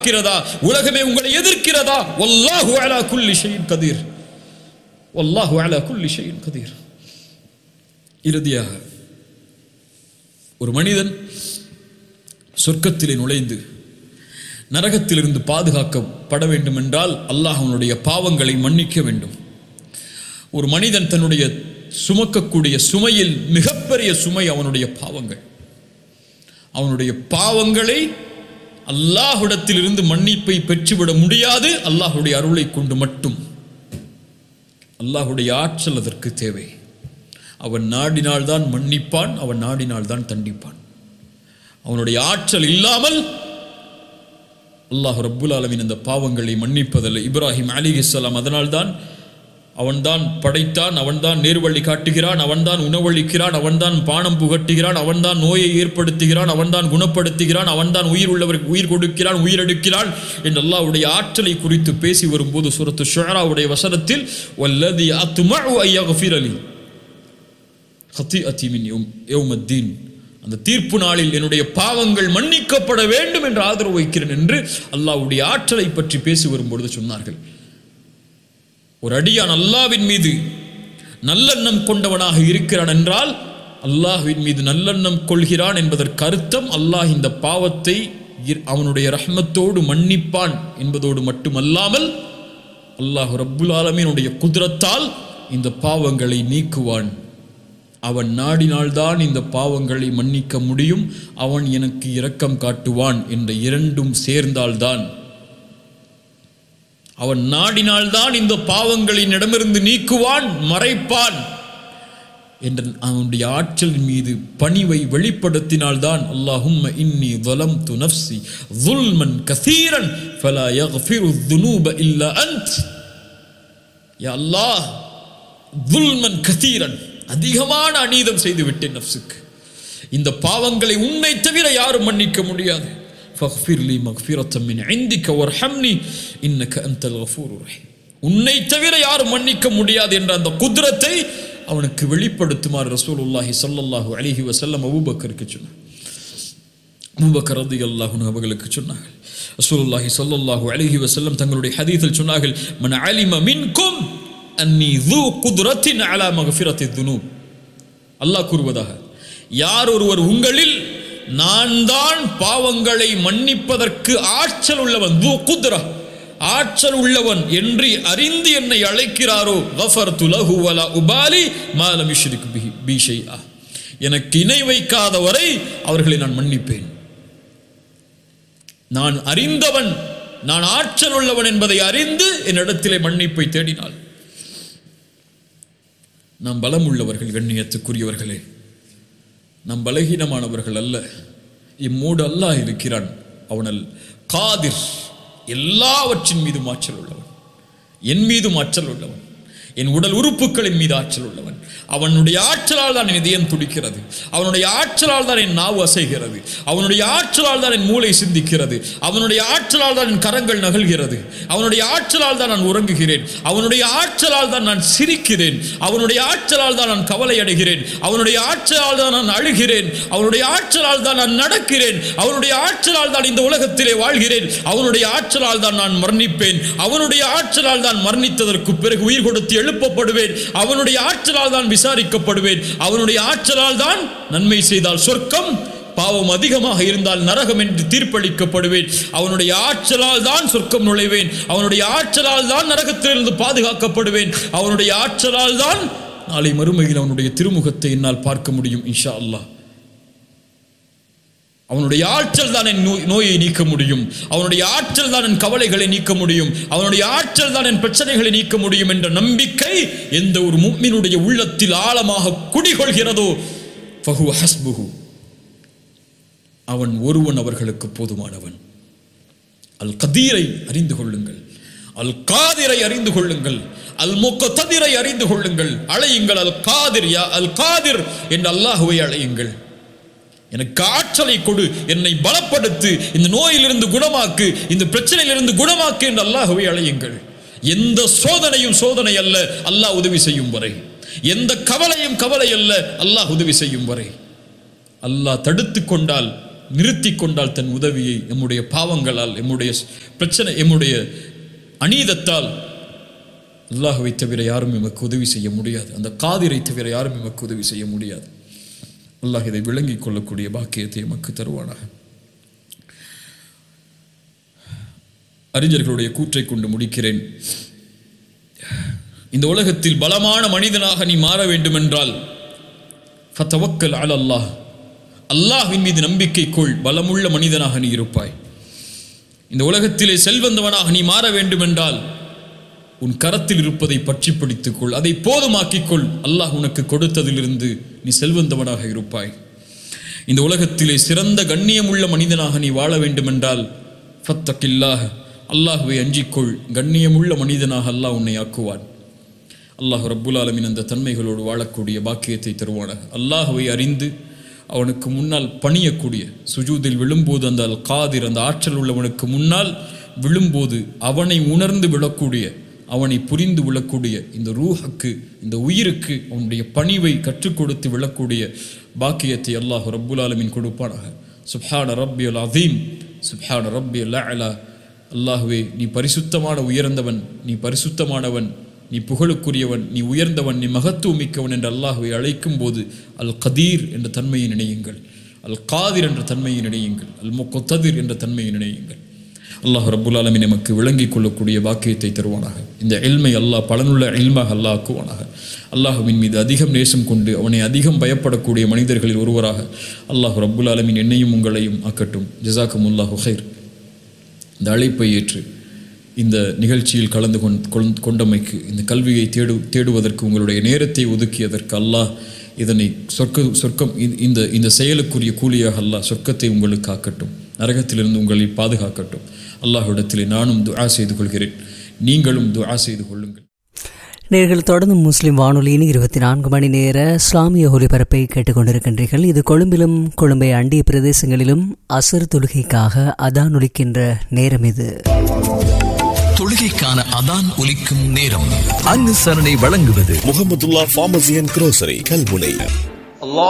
இருக்கிறதா உலகமே உங்களை எதிர்க்கிறதா வல்லாஹு அலா குல்லி ஷைஇன் கதீர் வல்லாஹு அலா குல்லி ஷைஇன் கதீர் இறுதியாக ஒரு மனிதன் சொர்க்கத்திலே நுழைந்து நரகத்திலிருந்து பாதுகாக்கப்பட வேண்டும் என்றால் அல்லாஹ் அவனுடைய பாவங்களை மன்னிக்க வேண்டும் ஒரு மனிதன் தன்னுடைய சுமக்கக்கூடிய சுமையில் மிகப்பெரிய சுமை அவனுடைய பாவங்கள் அவனுடைய பாவங்களை அல்லாஹ்விடத்திலிருந்து மன்னிப்பை பெற்றுவிட முடியாது அல்லாஹுடைய அருளை கொண்டு மட்டும் அல்லாஹுடைய ஆற்றல் அதற்கு தேவை அவன் நாடினால்தான் மன்னிப்பான் அவன் நாடினால்தான் தண்டிப்பான் அவனுடைய ஆற்றல் இல்லாமல் அல்லாஹ் ரப்புல் ஆலமின் அந்த பாவங்களை மன்னிப்பதில்லை இப்ராஹிம் அலிஹிஸ்லாம் அதனால்தான் அவன்தான் படைத்தான் அவன்தான் நேர்வழி காட்டுகிறான் அவன்தான் உணவளிக்கிறான் அவன்தான் பானம் புகட்டுகிறான் அவன்தான் நோயை ஏற்படுத்துகிறான் அவன்தான் குணப்படுத்துகிறான் அவன்தான் உயிர் உள்ளவருக்கு உயிர் கொடுக்கிறான் உயிரெடுக்கிறான் என்று அல்லாஹ்வுடைய ஆற்றலை குறித்து பேசி வரும்போது சூரத்து ஷுஆராவுடைய வசனத்தில் வல்லதி அத்துமஉ ஐயஃபிரலி ஹத்திஅத்தி மின் யௌம் யௌமத்தீன் அந்த தீர்ப்பு நாளில் என்னுடைய பாவங்கள் மன்னிக்கப்பட வேண்டும் என்று ஆதரவு வைக்கிறேன் என்று அல்லாஹ்வுடைய ஆற்றலை பற்றி பேசி வரும்பொழுது சொன்னார்கள் ஒரு அடியான் அல்லாவின் மீது நல்லெண்ணம் கொண்டவனாக இருக்கிறான் என்றால் அல்லாஹ்வின் மீது நல்லெண்ணம் கொள்கிறான் என்பதற்கு அர்த்தம் அல்லாஹ் இந்த பாவத்தை இர்- அவனுடைய ரஹ்மத்தோடு மன்னிப்பான் என்பதோடு மட்டுமல்லாமல் அல்லாஹ் ரப்புல் ஆலமீனுடைய குதிரத்தால் இந்த பாவங்களை நீக்குவான் அவன் நாடினால்தான் இந்த பாவங்களை மன்னிக்க முடியும் அவன் எனக்கு இரக்கம் காட்டுவான் என்ற இரண்டும் சேர்ந்தால்தான் அவன் நாடினால்தான் இந்த பாவங்களின் இடமிருந்து நீக்குவான் மறைப்பான் என்ற அவனுடைய ஆற்றலின் மீது பணிவை வெளிப்படுத்தினால்தான் அல்லாஹும்ம இன்னி ظلمت نفسي ظلما كثيرا فلا يغفر الذنوب الا انت யா அல்லாஹ் ظلما كثيرا அதிகமான அநீதம் செய்து விட்டேன் நஃப்ஸுக்கு இந்த பாவங்களை உன்னை தவிர யாரும் மன்னிக்க முடியாது فاغفر لي مغفرة من عندك وارحمني إنك أنت الغفور الرحيم உன்னை தவிர யாரும் மன்னிக்க முடியாது என்ற அந்த குதிரத்தை அவனுக்கு வெளிப்படுத்துமாறு ரசூலுல்லாஹி ஸல்லல்லாஹு அலைஹி வஸல்லம் அபூபக்கருக்கு சொன்னார் அபூபக்கர் ரலியல்லாஹு அன்ஹு அவர்களுக்கு சொன்னார்கள் ரசூலுல்லாஹி ஸல்லல்லாஹு அலைஹி வஸல்லம் தங்களுடைய ஹதீஸில் சொன்னார்கள் மன் அலிம மின்கும் அன்னி ذو قدرة على مغفرة الذنوب அல்லாஹ் கூறுவதாக யார் ஒருவர் உங்களில் நான் தான் பாவங்களை மன்னிப்பதற்கு ஆற்றல் உள்ளவன் ذو قدرة ஆற்றல் உள்ளவன் என்று அறிந்து என்னை அழைக்கிறாரோ غفرت له ولا உபாலி ما لم يشرك به بي شيئا எனக்கு இணை வைக்காத வரை அவர்களை நான் மன்னிப்பேன் நான் அறிந்தவன் நான் ஆற்றல் உள்ளவன் என்பதை அறிந்து என்னிடத்திலே மன்னிப்பை தேடினாள் நாம் பலம் உள்ளவர்கள் கண்ணியத்துக்குரியவர்களே நாம் பலகீனமானவர்கள் அல்ல இம்மூடு அல்லாஹ் இருக்கிறான் அவனல் காதிர் எல்லாவற்றின் மீதும் ஆற்றல் உள்ளவன் என் மீதும் ஆற்றல் உள்ளவன் என் உடல் உறுப்புகளின் மீது ஆற்றல் உள்ளவன் அவனுடைய ஆற்றலால் தான் என் இதயம் துடிக்கிறது அவனுடைய ஆற்றலால் தான் என் நாவு அசைகிறது அவனுடைய ஆற்றலால் தான் என் மூளை சிந்திக்கிறது அவனுடைய ஆற்றலால் தான் என் கரங்கள் நகல்கிறது அவனுடைய ஆற்றலால் தான் நான் உறங்குகிறேன் அவனுடைய ஆற்றலால் தான் நான் சிரிக்கிறேன் அவனுடைய ஆற்றலால் தான் நான் கவலை அடைகிறேன் அவனுடைய ஆற்றலால் தான் நான் அழுகிறேன் அவனுடைய ஆற்றலால் தான் நான் நடக்கிறேன் அவனுடைய ஆற்றலால் தான் இந்த உலகத்திலே வாழ்கிறேன் அவனுடைய ஆற்றலால் தான் நான் மரணிப்பேன் அவனுடைய ஆற்றலால் தான் மரணித்ததற்கு பிறகு உயிர் கொடுத்து எழுப்பப்படுவேன் அவனுடைய ஆற்றலால் தான் விசாரிக்கப்படுவேன் அவனுடைய ஆற்றலால் தான் நன்மை செய்தால் சொர்க்கம் பாவம் அதிகமாக இருந்தால் நரகம் என்று தீர்ப்பளிக்கப்படுவேன் அவனுடைய ஆற்றலால் தான் சொர்க்கம் நுழைவேன் அவனுடைய ஆற்றலால் தான் நரகத்திலிருந்து பாதுகாக்கப்படுவேன் அவனுடைய ஆற்றலால் தான் நாளை மறுமையில் அவனுடைய திருமுகத்தை என்னால் பார்க்க முடியும் இன்ஷா அல்லாஹ் அவனுடைய ஆற்றல் தான் என் நோய் நோயை நீக்க முடியும் அவனுடைய ஆற்றல் தான் என் கவலைகளை நீக்க முடியும் அவனுடைய ஆற்றல் தான் என் பிரச்சனைகளை நீக்க முடியும் என்ற நம்பிக்கை எந்த ஒரு முக்மினுடைய உள்ளத்தில் ஆழமாக குடிகொள்கிறதோ ஃபஹு ஹஸ்புஹு அவன் ஒருவன் அவர்களுக்கு போதுமானவன் அல் கதீரை அறிந்து கொள்ளுங்கள் அல் காதிரை அறிந்து கொள்ளுங்கள் அல் முக்கதிரை அறிந்து கொள்ளுங்கள் அழையுங்கள் அல் காதிர் யா அல் காதிர் என்று அல்லாஹுவை அழையுங்கள் எனக்கு ஆற்றலை கொடு என்னை பலப்படுத்து இந்த நோயிலிருந்து குணமாக்கு இந்த பிரச்சனையிலிருந்து குணமாக்கு என்று அல்லாஹுவை அழையுங்கள் எந்த சோதனையும் சோதனை அல்ல அல்லாஹ் உதவி செய்யும் வரை எந்த கவலையும் கவலை அல்ல அல்லாஹ் உதவி செய்யும் வரை அல்லாஹ் தடுத்து கொண்டால் நிறுத்தி கொண்டால் தன் உதவியை எம்முடைய பாவங்களால் எம்முடைய பிரச்சனை எம்முடைய அநீதத்தால் அல்லாஹுவை தவிர யாரும் எமக்கு உதவி செய்ய முடியாது அந்த காதிரை தவிர யாரும் எமக்கு உதவி செய்ய முடியாது அல்லாஹ் இதை விளங்கிக் கொள்ளக்கூடிய பாக்கியத்தை எமக்கு தருவானாக அறிஞர்களுடைய கூற்றை கொண்டு முடிக்கிறேன் இந்த உலகத்தில் பலமான மனிதனாக நீ மாற வேண்டுமென்றால் ஃபத்தவக்கல் அல அல்லாஹ் அல்லாஹ்வின் மீது நம்பிக்கை கொள் பலமுள்ள மனிதனாக நீ இருப்பாய் இந்த உலகத்திலே செல்வந்தவனாக நீ மாற வேண்டுமென்றால் உன் கரத்தில் இருப்பதை பற்றி பிடித்துக்கொள் அதை போதுமாக்கிக்கொள் அல்லாஹ் உனக்கு கொடுத்ததிலிருந்து நீ செல்வந்தவனாக இருப்பாய் இந்த உலகத்திலே சிறந்த கண்ணியமுள்ள மனிதனாக நீ வாழ வேண்டுமென்றால் ஃபத்தக்கில்லாஹ் அல்லாஹுவை அஞ்சிக்கொள் கண்ணியமுள்ள மனிதனாக அல்லாஹ் உன்னை ஆக்குவான் அல்லாஹ் ரப்புல் ஆலமின் அந்த தன்மைகளோடு வாழக்கூடிய பாக்கியத்தை தருவானாக அல்லாஹுவை அறிந்து அவனுக்கு முன்னால் பணியக்கூடிய சுஜூதில் விழும்போது அந்த அல் காதிர் அந்த ஆற்றல் உள்ளவனுக்கு முன்னால் விழும்போது அவனை உணர்ந்து விழக்கூடிய அவனை புரிந்து விழக்கூடிய இந்த ரூஹுக்கு இந்த உயிருக்கு அவனுடைய பணிவை கற்றுக் கொடுத்து விழக்கூடிய பாக்கியத்தை அல்லாஹ் ரப்புல் ஆலமின் கொடுப்பானாக சுப்ஹான ரப்பி அல் அதீம் சுப்ஹான ரப்பி அல் அலா அல்லாஹுவே நீ பரிசுத்தமான உயர்ந்தவன் நீ பரிசுத்தமானவன் நீ புகழுக்குரியவன் நீ உயர்ந்தவன் நீ மகத்துவமிக்கவன் என்று அல்லாஹுவை அழைக்கும் போது அல் கதீர் என்ற தன்மையை நினையுங்கள் அல் காதிர் என்ற தன்மையை நினையுங்கள் அல் முக்கொத்ததிர் என்ற தன்மையை நினையுங்கள் அல்லாஹ் ரப்புல் ஆலமின் நமக்கு விளங்கிக் கொள்ளக்கூடிய பாக்கியத்தை தருவானாக இந்த எல்மை அல்லாஹ் பலனுள்ள எல்மாக அல்லாஹ் ஆக்குவானாக அல்லாஹுவின் மீது அதிகம் நேசம் கொண்டு அவனை அதிகம் பயப்படக்கூடிய மனிதர்களில் ஒருவராக அல்லாஹ் ரப்புல் ஆலமின் என்னையும் உங்களையும் ஆக்கட்டும் ஜிசாக்கும் அல்லாஹு ஹைர் இந்த அழைப்பை ஏற்று இந்த நிகழ்ச்சியில் கலந்து கொண் கொண்டமைக்கு இந்த கல்வியை தேடு தேடுவதற்கு உங்களுடைய நேரத்தை ஒதுக்கியதற்கு அல்லாஹ் இதனை சொர்க்க சொர்க்கம் இந்த இந்த செயலுக்குரிய கூலியாக அல்லாஹ் சொர்க்கத்தை உங்களுக்கு ஆக்கட்டும் நரகத்திலிருந்து உங்களை பாதுகாக்கட்டும் அல்லாஹ்விடத்திலே நானும் துஆ செய்து கொள்கிறேன் நீங்களும் துஆ செய்து கொள்ளுங்கள் நேர்கள் தொடர்ந்து முஸ்லிம் வானொலியின் இருபத்தி நான்கு மணி நேர இஸ்லாமிய ஒலிபரப்பை கேட்டுக்கொண்டிருக்கின்றீர்கள் இது கொழும்பிலும் கொழும்பை அண்டிய பிரதேசங்களிலும் அசர் தொழுகைக்காக அதான் ஒலிக்கின்ற நேரம் இது தொழுகைக்கான அதான் ஒலிக்கும் நேரம் அனுசரணை வழங்குவது Muhammadullah pharmacy and grocery Kalmunai الله